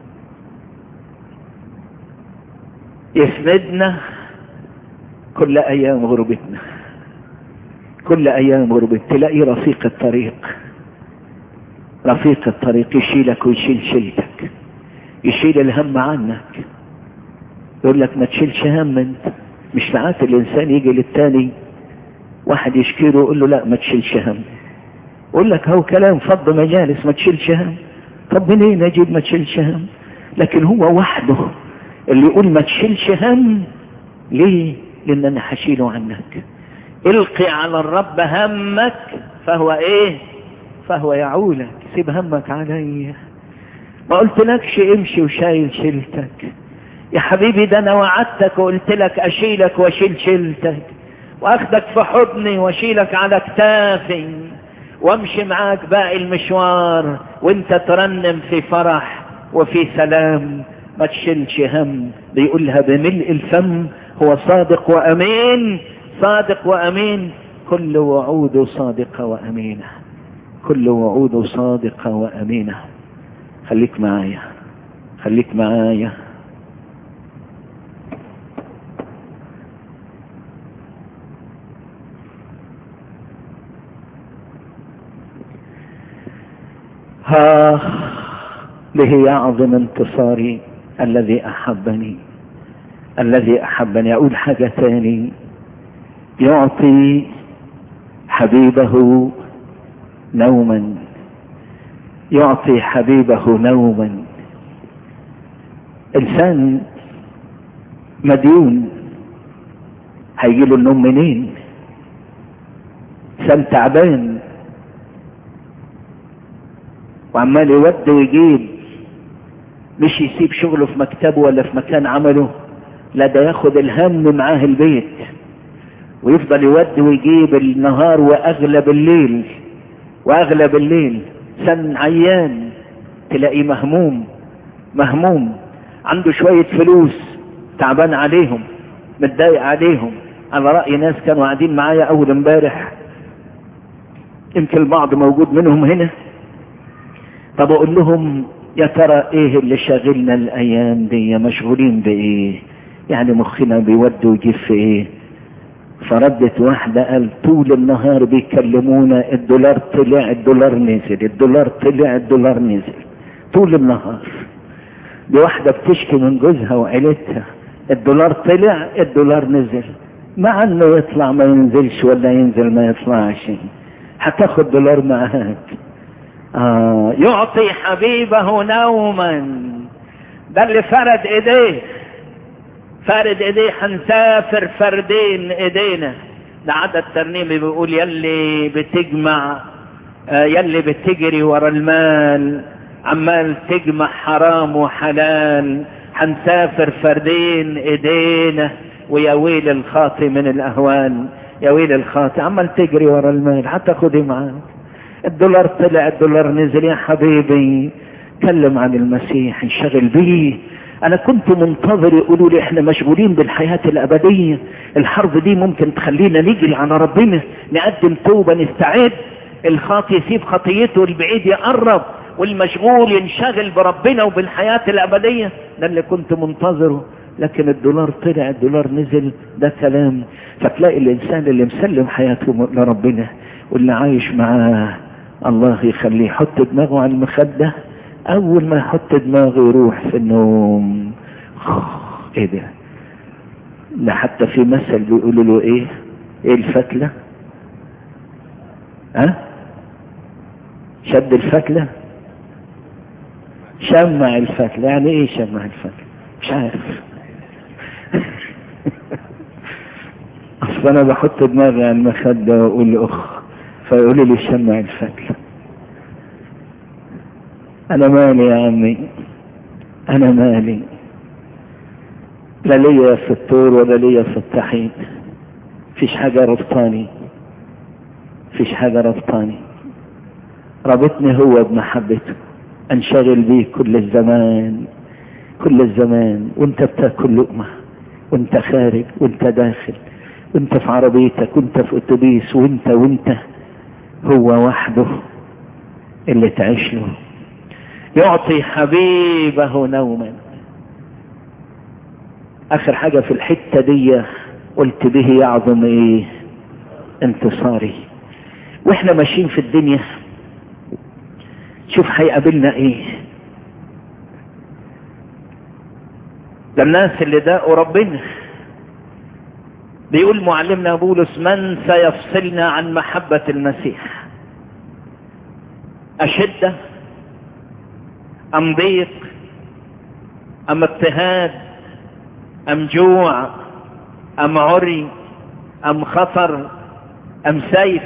يسندنا كل ايام غربتنا كل ايام غربتنا تلاقي رفيق الطريق رفيق الطريق يشيلك ويشيل شيلتك يشيل الهم عنك يقول لك ما تشيلش هم انت مش ساعات الانسان يجي للتاني واحد يشكي له يقول له لا ما تشيلش هم يقول لك هو كلام فض مجالس ما تشيلش هم طب منين اجيب ما تشيلش هم لكن هو وحده اللي يقول ما تشيلش هم ليه لان انا هشيله عنك القي على الرب همك فهو ايه فهو يعولك سيب همك عليا ما قلت لكش امشي وشايل شيلتك يا حبيبي ده انا وعدتك وقلت لك اشيلك واشيل شيلتك واخدك في حضني واشيلك على كتافي وامشي معاك باقي المشوار وانت ترنم في فرح وفي سلام ما تشيلش هم بيقولها بملء الفم هو صادق وامين صادق وامين كل وعوده صادقه وامينه كل وعوده صادقه وامينه خليك معايا خليك معايا ها به يعظم انتصاري الذي احبني الذي احبني اقول حاجة تاني يعطي حبيبه نوما يعطي حبيبه نوما انسان مديون هيجيله النوم منين انسان تعبان وعمال يود ويجيب مش يسيب شغله في مكتبه ولا في مكان عمله لا ده ياخد الهم معاه البيت ويفضل يود ويجيب النهار واغلب الليل واغلب الليل سن عيان تلاقيه مهموم مهموم عنده شوية فلوس تعبان عليهم متضايق عليهم على رأي ناس كانوا قاعدين معايا اول امبارح يمكن البعض موجود منهم هنا طب اقول لهم يا ترى ايه اللي شاغلنا الايام دي مشغولين بايه يعني مخنا بيود ويجيب في ايه فردت واحدة قال طول النهار بيكلمونا الدولار طلع الدولار نزل الدولار طلع الدولار نزل طول النهار دي واحدة بتشكي من جوزها وعيلتها الدولار طلع الدولار نزل مع انه يطلع ما ينزلش ولا ينزل ما يطلعش هتاخد دولار معاك آه يعطي حبيبه نوما ده اللي فرد ايديه فرد ايديه هنسافر فردين ايدينا ده عدد ترنيمي بيقول يلي بتجمع آه يلي بتجري ورا المال عمال تجمع حرام وحلال هنسافر فردين ايدينا ويا ويل الخاطي من الاهوال يا ويل الخاطي عمال تجري ورا المال هتاخدي معاك الدولار طلع الدولار نزل يا حبيبي كلم عن المسيح انشغل بيه انا كنت منتظر يقولوا لي احنا مشغولين بالحياة الابدية الحرب دي ممكن تخلينا نجري على ربنا نقدم توبة نستعد الخاطي يسيب خطيته البعيد يقرب والمشغول ينشغل بربنا وبالحياة الابدية ده اللي كنت منتظره لكن الدولار طلع الدولار نزل ده كلام فتلاقي الانسان اللي مسلم حياته لربنا واللي عايش معاه الله يخليه يحط دماغه على المخدة اول ما يحط دماغه يروح في النوم ايه ده ده حتى في مثل بيقولوا له ايه ايه الفتلة ها شد الفتلة شمع الفتلة يعني ايه شمع الفتلة مش عارف اصل انا بحط دماغي على المخدة واقول اخ فيقولوا لي شمع الفتلة انا مالي يا عمي انا مالي لا ليا في الطور ولا ليا في الطحين فيش حاجة ربطاني فيش حاجة ربطاني ربطني هو بمحبته انشغل بيه كل الزمان كل الزمان وانت بتاكل لقمة وانت خارج وانت داخل وانت في عربيتك وانت في اتوبيس وانت وانت هو وحده اللي تعيش له يعطي حبيبه نوما اخر حاجة في الحتة دي قلت به يعظم ايه انتصاري واحنا ماشيين في الدنيا شوف هيقابلنا ايه ده الناس اللي داقوا ربنا بيقول معلمنا بولس من سيفصلنا عن محبة المسيح أشدة أم ضيق أم اضطهاد أم جوع أم عري أم خطر أم سيف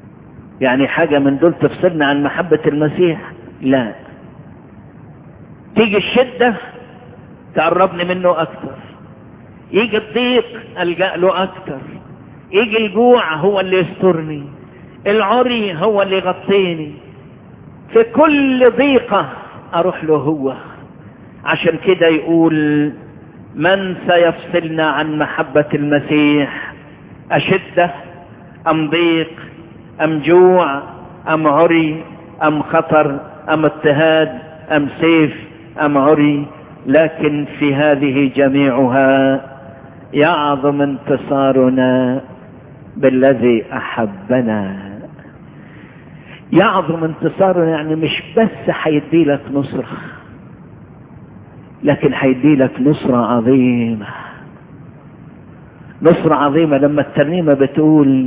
يعني حاجة من دول تفصلنا عن محبة المسيح لا تيجي الشدة تقربني منه اكتر يجي الضيق الجأ له اكتر يجي الجوع هو اللي يسترني العري هو اللي يغطيني في كل ضيقة اروح له هو عشان كده يقول من سيفصلنا عن محبة المسيح أشدة أم ضيق أم جوع أم عري أم خطر أم اضطهاد أم سيف أم عري لكن في هذه جميعها يعظم انتصارنا بالذي أحبنا يعظم انتصارنا يعني مش بس هيدي لك نصرة لكن هيدي لك نصرة عظيمة نصرة عظيمة لما الترنيمة بتقول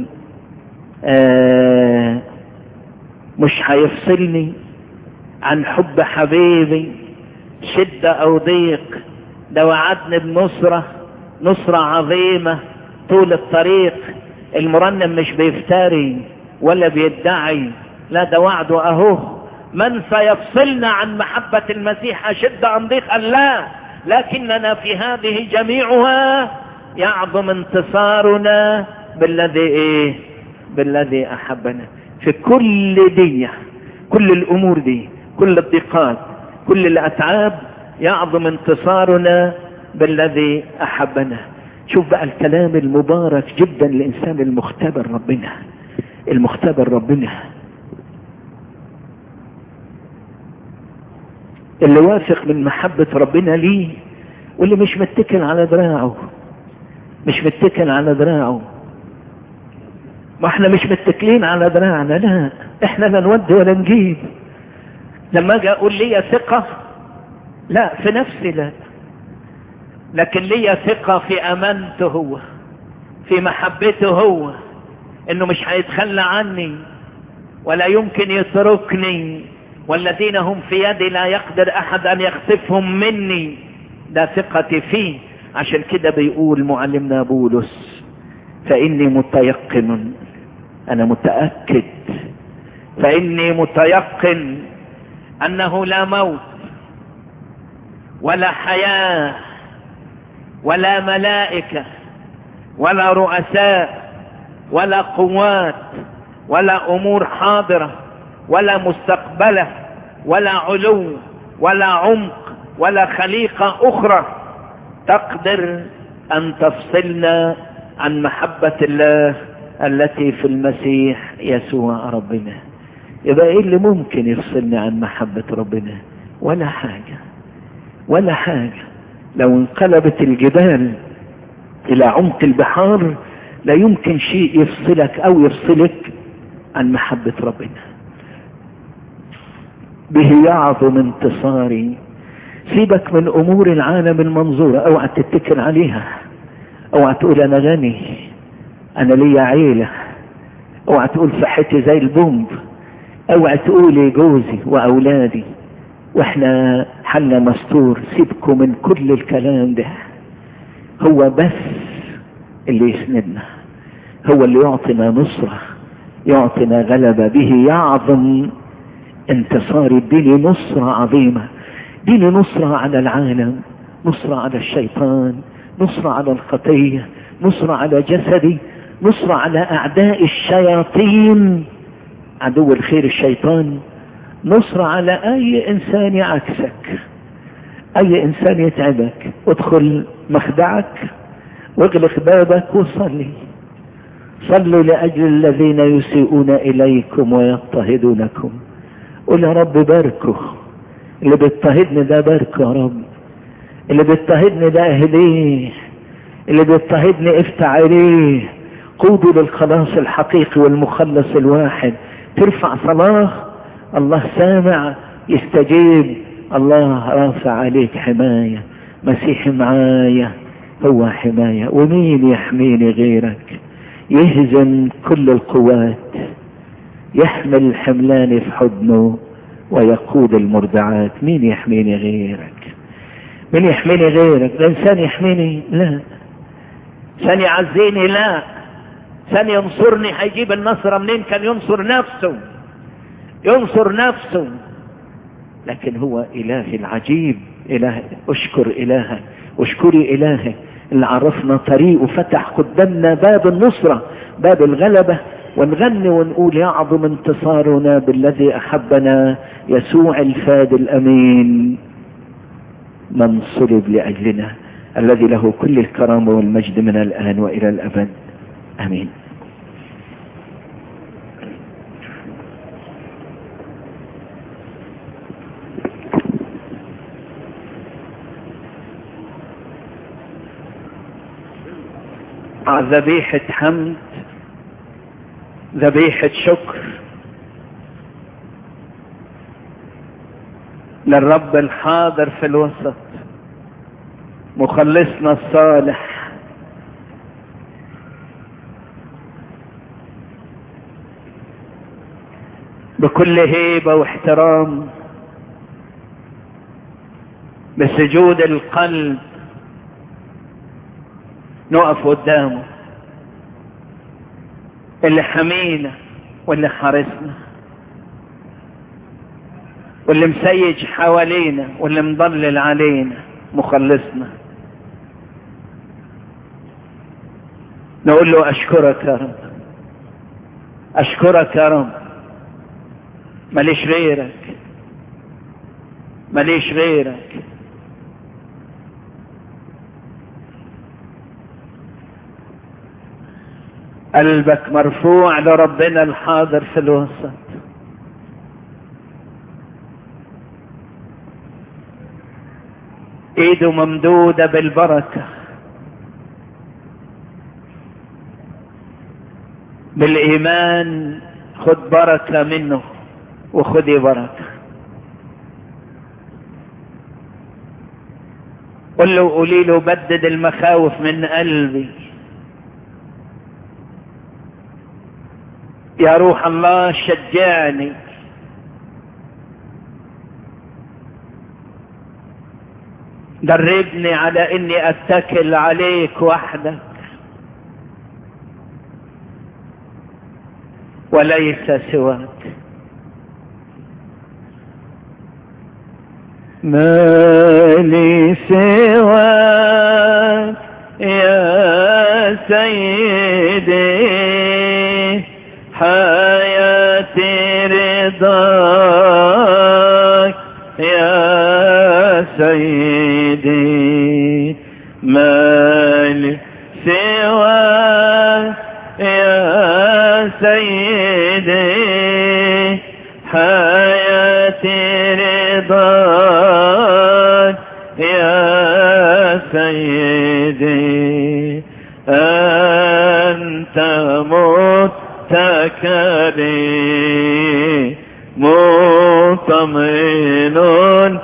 آه مش هيفصلني عن حب حبيبي شدة او ضيق ده وعدني بنصرة نصرة عظيمة طول الطريق المرنم مش بيفتري ولا بيدعي لا ده وعده اهو من سيفصلنا عن محبة المسيح أشد أم ضيق قال لا لكننا في هذه جميعها يعظم انتصارنا بالذي ايه بالذي احبنا في كل دي كل الامور دي كل الضيقات كل الاتعاب يعظم انتصارنا بالذي احبنا شوف بقى الكلام المبارك جدا للانسان المختبر ربنا المختبر ربنا اللي واثق من محبة ربنا ليه واللي مش متكل على دراعه مش متكل على دراعه ما احنا مش متكلين على دراعنا لا احنا لا نودي ولا نجيب لما اجي اقول لي ثقة لا في نفسي لا لكن لي ثقة في امانته هو في محبته هو انه مش هيتخلى عني ولا يمكن يتركني والذين هم في يدي لا يقدر احد ان يخطفهم مني ده ثقتي فيه عشان كده بيقول معلمنا بولس فاني متيقن انا متاكد فاني متيقن انه لا موت ولا حياه ولا ملائكه ولا رؤساء ولا قوات ولا امور حاضره ولا مستقبله ولا علو ولا عمق ولا خليقه اخرى تقدر ان تفصلنا عن محبه الله التي في المسيح يسوع ربنا يبقى ايه اللي ممكن يفصلني عن محبه ربنا ولا حاجه ولا حاجه لو انقلبت الجبال الى عمق البحار لا يمكن شيء يفصلك او يفصلك عن محبه ربنا به يعظم انتصاري سيبك من امور العالم المنظورة اوعى تتكل عليها اوعى تقول انا غني انا ليا عيلة اوعى تقول صحتي زي البومب اوعى تقولي جوزي واولادي واحنا حالنا مستور سيبكم من كل الكلام ده هو بس اللي يسندنا هو اللي يعطينا نصرة يعطينا غلبة به يعظم انتصار اديني نصرة عظيمة اديني نصرة على العالم نصرة على الشيطان نصرة على الخطية نصرة على جسدي نصرة على اعداء الشياطين عدو الخير الشيطان نصرة على اي انسان يعكسك اي انسان يتعبك ادخل مخدعك واغلق بابك وصلي صلوا لاجل الذين يسيئون اليكم ويضطهدونكم قول يا رب باركه اللي بيضطهدني ده باركه يا رب اللي بيضطهدني ده اهديه اللي بيضطهدني افتح عليه قوده للخلاص الحقيقي والمخلص الواحد ترفع صلاه الله سامع يستجيب الله رافع عليك حماية مسيح معايا هو حماية ومين يحميني غيرك يهزم كل القوات يحمل حملاني في حضنه ويقود المرضعات مين يحميني غيرك مين يحميني غيرك الانسان يحميني لا انسان يعزيني لا انسان ينصرني هيجيب النصر منين كان ينصر نفسه ينصر نفسه لكن هو إله العجيب إله أشكر إلهك أشكري إلهك اللي عرفنا طريق وفتح قدامنا باب النصرة باب الغلبة ونغني ونقول يعظم انتصارنا بالذي أحبنا يسوع الفاد الأمين من صلب لأجلنا الذي له كل الكرامة والمجد من الآن وإلى الأبد آمين ذبيحة حمد ذبيحة شكر للرب الحاضر في الوسط مخلصنا الصالح بكل هيبة واحترام بسجود القلب نقف قدامه اللي حمينا واللي حارسنا واللي مسيج حوالينا واللي مضلل علينا مخلصنا نقول له اشكرك يا رب اشكرك يا رب ماليش غيرك ماليش غيرك قلبك مرفوع لربنا الحاضر في الوسط ايده ممدودة بالبركة بالايمان خد بركة منه وخدي بركة قل له قولي له بدد المخاوف من قلبي يا روح الله شجعني دربني على اني اتكل عليك وحدك وليس سواك ما لي سواك يا سيدي حياتي رضاك يا سيدي ما لي سواك يا سيدي حياتي رضاك يا سيدي أنت متكلي مطمئن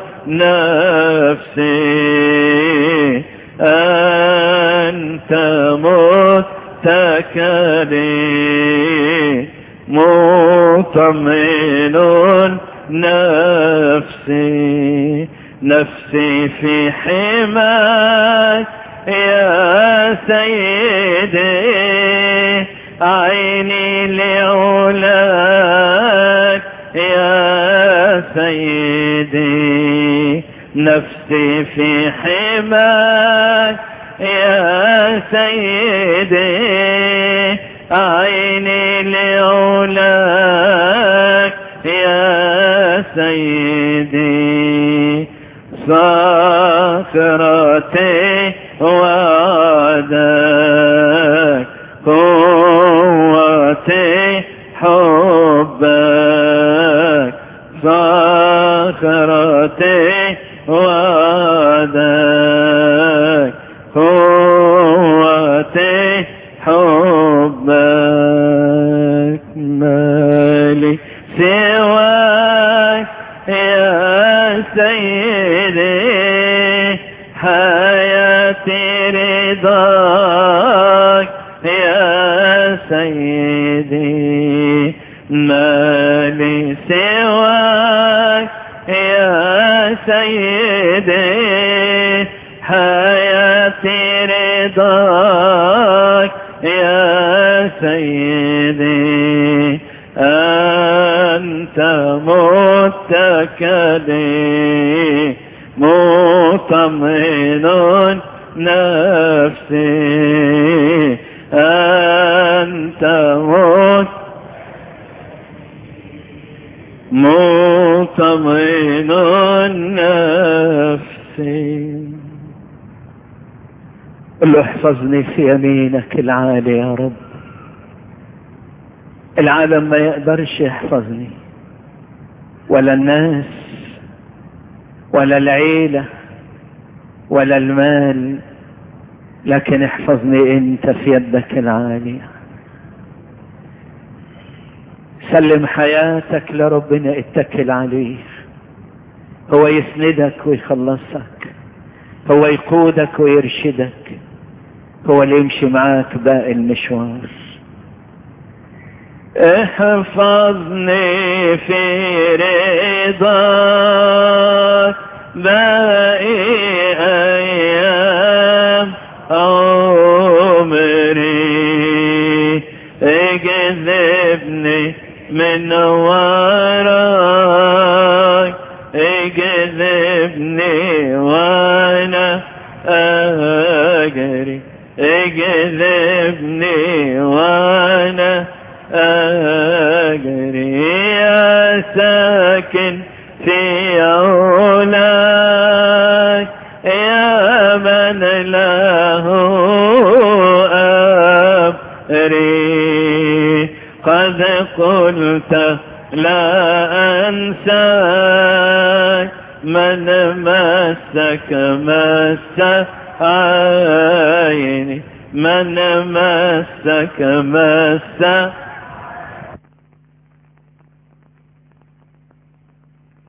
نفسي أنت متكلي مطمئن نفسي نفسي في حماك يا سيدي عيني لعلاك يا سيدي نفسي في حماك يا سيدي عيني لعلاك يا سيدي صخرتي وعدك قوتي حبك صخرتي وعدك قوتي حبك مالي سواك يا سيدي حياتي رضاك يا سيدي مالي سواك يا سيدي حياتي رضاك يا سيدي أنت أنت متكلي مطمئن نفسي أنت مت مطمئن نفسي قل له احفظني في يمينك العالي يا رب العالم ما يقدرش يحفظني ولا الناس ولا العيلة ولا المال لكن احفظني انت في يدك العالية سلم حياتك لربنا اتكل عليه هو يسندك ويخلصك هو يقودك ويرشدك هو اللي يمشي معاك باقي المشوار احفظني في رضاك باقي ايام عمري اجذبني من وراك اجذبني وانا اجري اجذبني وانا اجري يا ساكن في علاك يا من له أمري قد قلت لا أنساك من مسك مس عيني من مسك مس